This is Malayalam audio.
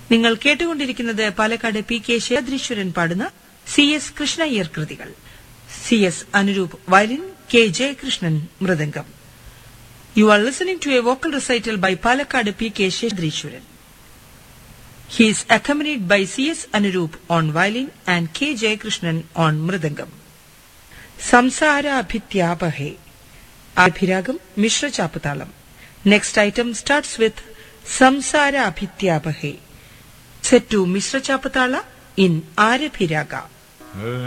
നിങ്ങൾ കേട്ടുകൊണ്ടിരിക്കുന്നത് പാലക്കാട് പി കെ ശേദ്രീശ്വരൻ പാടുന്ന സി എസ് കൃഷ്ണയ്യർ കൃതികൾ C S Anuroop violin K Jayakrishnan mridangam you are listening to a vocal recital by Palakkad P K Shedreeswaran He is accompanied by C.S. Anurup on violin and K. Jayakrishnan on mridangam. Samsara Abhiragam Mishra Chapatalam. Next item starts with Samsara Abhityabahe. Set to Mishra Chapatala in Arabhiraga.